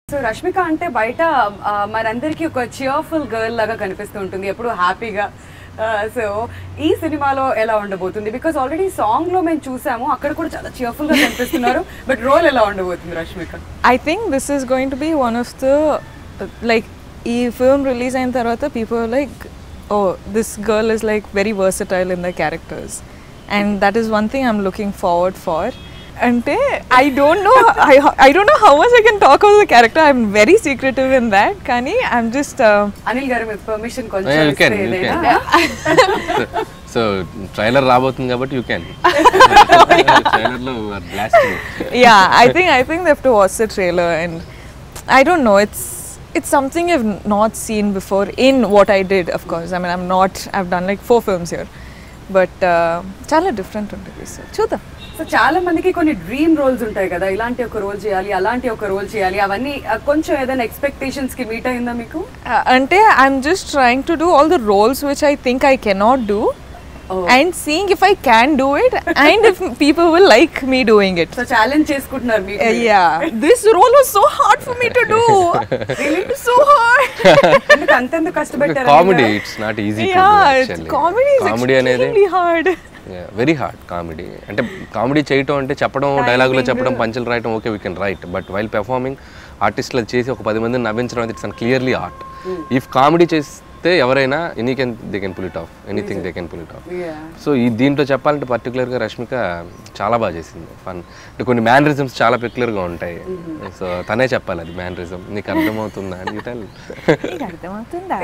So Rashmika అంటే బయట ఆ, మనందరికీ ఒక చియర్ఫుల్ గర్ల్ లాగా కనిపిస్తూ ఉంటుంది ఎప్పుడు హ్యాపీగా సో ఈ సినిమాలో ఎలా ఉండబోతుంది బికాస్ ఆల్రెడీ సాంగ్ లో మేము చూసాము అక్కడ కూడా చాలా చియర్ఫుల్ గా కనిపిస్తున్నారు బట్ రోల్ ఎలా ఉండబోతుంది Rashmika I think this is going to be one of the like ఈ ఫిల్మ్ రిలీజ్ అయిన తర్వాత people like oh this girl is like very versatile in the characters and that is one thing I'm looking forward for అంటే I don't know I don't know how much I can talk of the character I'm very secretive in that కానీ I'm just Anil garu మీకు permission Yeah, కొంచెం you can, ఇస్తే you ఏదైనా? So trailer రాబోతుంది కాబట్టి you can ట్రైలర్లో blasting yeah i think i think they have to watch the trailer and i don't know it's it's something i've not seen before in what i did of course i mean i'm not i've done like four films here but uh, చాలా different ఉంటుంది so చూద్దాం so చాలా మందికి కొన్ని dream roles ఉంటాయి కదా ఇలాంటి ఒక రోల్ చేయాలి అలాంటి ఒక రోల్ చేయాలి అవన్నీ ఆ, కొంచెం ఏదైనా ఎక్స్పెక్టేషన్స్ కి మీట్ అయిందా మీకు Uh, అంటే I'm just trying to do all the roles which I think I cannot do Oh. And seeing if I can do it and if people will like me doing it so challenge చేసుకుంటున్నారు మీకు Uh, yeah, this role was so hard for me to do. so hard. ఎందుకు అంతెందుకు కష్టపెట్టారు comedy it's not easy yeah, it's comedy is comedy అనేది extremely hard. Very hard comedy అంటే comedy చేయటం అంటే చెప్పడం డైలాగులో చెప్పడం పంచులు రాయటం okay we can write but while performing ఆర్టిస్టులు అది చేసి ఒక పది మందిని నవ్వించడం అనేది it's clearly art if comedy చేస్తే ఎవరైనా any can they can pull it off anything they can pull it off Yeah. సో ఈ దీంట్లో చెప్పాలంటే పర్టికులర్గా రష్మిక చాలా బాగా చేసింది ఫన్ అంటే కొన్ని మ్యానరిజమ్స్ చాలా పెక్యులర్గా ఉంటాయి సో తనే చెప్పాలి అది మ్యానరిజం నీకు అర్థమవుతుందా అని టెల్ నీకు అర్థమవుతుందా?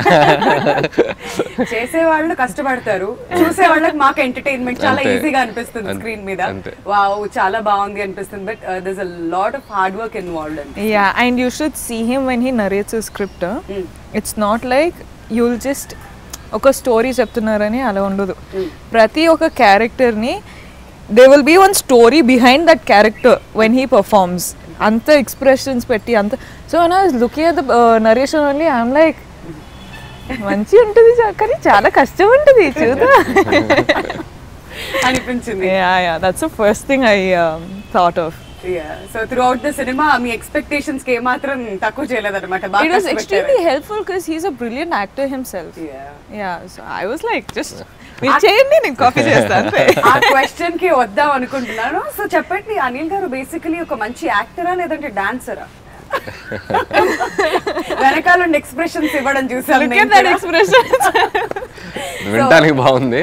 చేసే వాళ్ళు కష్టపడతారు చూసే వాళ్ళకి మాకు ఎంటర్టైన్మెంట్ చాలా అంతే. ఈజీగా అనిపిస్తుంది అంతే. స్క్రీన్ మీద అంతే. వావ్ చాలా బాగుంది అనిపిస్తుంది but there's a lot of hard work involved అండి yeah, and you should see him when he narrates a script. huh? It's not like you'll just ఒక స్టోరీ చెప్తున్నారని అలా ఉండదు ప్రతి ఒక్క క్యారెక్టర్ని they will be one story behind that character when he performs అంత expressions పెట్టి అంత సో నా looking at the narration only I'm like మంచి ఉంటుంది చా- కానీ చాలా కష్టం ఉంటుంది చూద్దా అనిపించింది yeah yeah that's the first thing I thought of so throughout the cinema మీ ఎక్స్పెక్టేషన్స్ కి ఏమాత్రం తక్కువ చేయలేదన్నమాట It బాగా was కష్టపెట్టారు. extremely helpful because he's a brilliant actor himself. Yeah. Yeah, so I was like, just మీరు చేయండి నేను copy చేస్తాను ఆ క్వశ్చన్ కి వద్దాం అనుకుంటున్నాను సో చెప్పండి అనిల్ గారు బేసికలీ ఒక మంచి యాక్టరా లేదంటే డాన్సరా వెనకాల ఎక్స్ప్రెషన్స్ ఇవ్వడం చూసాను Look నేను at that కూడా. expression. వినటానికి బాగుంది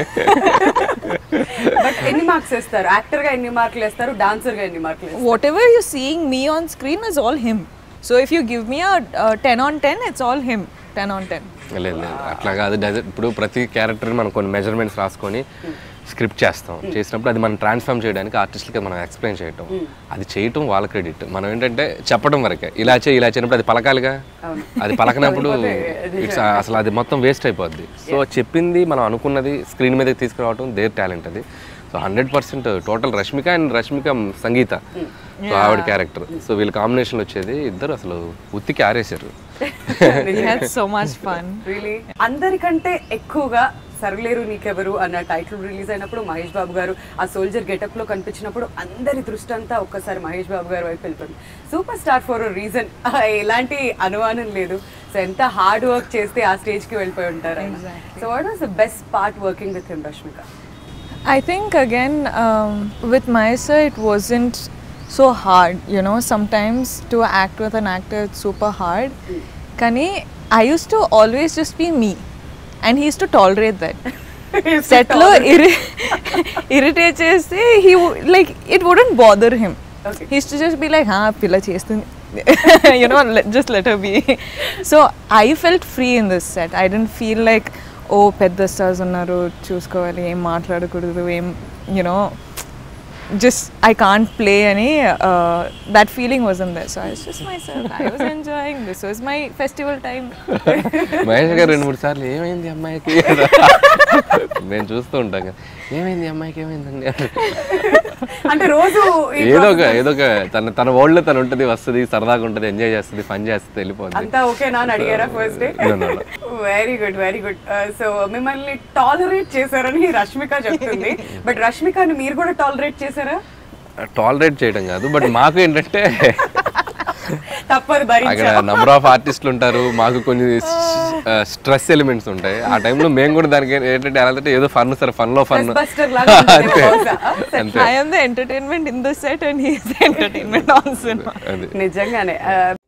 బట్ ఎన్ని మార్క్స్ వేస్తారు యాక్టర్ గా ఎన్ని మార్కులు వేస్తారు డాన్సర్ గా ఎన్ని మార్కులు వేస్తారు Whatever you're seeing me on screen is all him. So if you give me a uh, 10 on 10, it's all him. 10 on 10. లేదు లేదు అట్లా కాదు డజ- ఇప్పుడు ప్రతి క్యారెక్టర్ మనం కొన్ని మెజర్మెంట్స్ రాసుకొని స్క్రిప్ట్ చేస్తాం చేసినప్పుడు అది మనం ట్రాన్స్ఫార్మ్ చేయడానికి ఆర్టిస్ట్లకి మనం ఎక్స్ప్లెయిన్ చేయటం అది చేయటం వాళ్ళ క్రెడిట్ మనం ఏంటంటే చెప్పడం వరకే ఇలా చేయి ఇలా చేయనప్పుడు అది పలకాలిగా అది పలకనప్పుడు ఇట్స్ అసలు అది మొత్తం వేస్ట్ అయిపోద్ది సో చెప్పింది మనం అనుకున్నది స్క్రీన్ మీదకి తీసుకురావడం దేర్ టాలెంట్ అది so hundred percent total Rashmika and Rashmika Sangeetha so ఆవిడ క్యారెక్టర్ సో వీళ్ళ కాంబినేషన్ వచ్చేది ఇద్దరు అసలు ఉత్తికి ఆరేశారు We had so much fun. Really అందరికంటే ఎక్కువగా సర్లేరు నీకెవరు అన్న టైటిల్ రిలీజ్ అయినప్పుడు మహేష్ బాబు గారు ఆ సోల్జర్ గెటప్ లో కనిపించినప్పుడు అందరి దృష్టి అంతా ఒక్కసారి మహేష్ బాబు గారు వైపు వెళ్ళిపోయింది సూపర్ స్టార్ ఫర్ రీజన్ ఎలాంటి అనుమానం లేదు సో ఎంత హార్డ్ వర్క్ చేస్తే ఆ స్టేజ్ కి వెళ్ళిపోయి ఉంటారు so what was the best part working with him Rashmika I think again um, with Maisa it wasn't so hard. You know, sometimes to act with an actor it's super hard. Kani, I used to always just be me, and he used to tolerate that. Set lo irri- irritate చేస్తే he wo- like it wouldn't bother him. Okay. He used to just be like, "Ha, పిల్ల చేస్తుంది." you know, let, just let her be. so I felt free in this set. I didn't feel like, ఓ పెద్ద stars ఉన్నారు చూసుకోవాలి ఏం మాట్లాడకూడదు ఏం you know just I can't play అని that feeling was in there so I just myself I was enjoying this was my festival time Mahesh garu రెండు మూడు సార్లు ఏమైంది అమ్మాయికి మేము చూస్తూ ఉంటాం కదా ఏమైంది అమ్మాయికి ఏమైందండి అంటే రోజు ఈ ఏదో ఒక ఏదో ఒక తన తన వరల్డ్ తను ఉంటుంది వస్తుంది సరదాగా ఉంటుంది ఎంజాయ్ చేస్తుంది ఫన్ చేస్తుంది వెళ్ళిపోద్ది అంతా ఓకేనా అని అడిగారా first day No, no, no. Very good very good so మిమ్మల్ని టాలరేట్ చేశారని రష్మిక చెప్తుంది బట్ రష్మికని మీరు కూడా టాలరేట్ చేశారా టాలరేట్ చేయడం కాదు బట్ మాకు ఏంటంటే తప్పదు అక్కడ భరించాలి నెంబర్ ఆఫ్ ఆర్టిస్టులు ఉంటారు మాకు కొన్ని స్ట్రెస్ ఎలిమెంట్స్ ఉంటాయి ఆ టైంలో మేము కూడా దానికి ఏంటంటే ఎలా అంటే ఏదో ఫన్ సార్ ఫన్ లో ఫన్ బస్టర్ లాగా ఉంటుంది బహుశా. అంతే I am the entertainment in the set and he is the entertainment on cinema. అది నిజంగానే ఆ,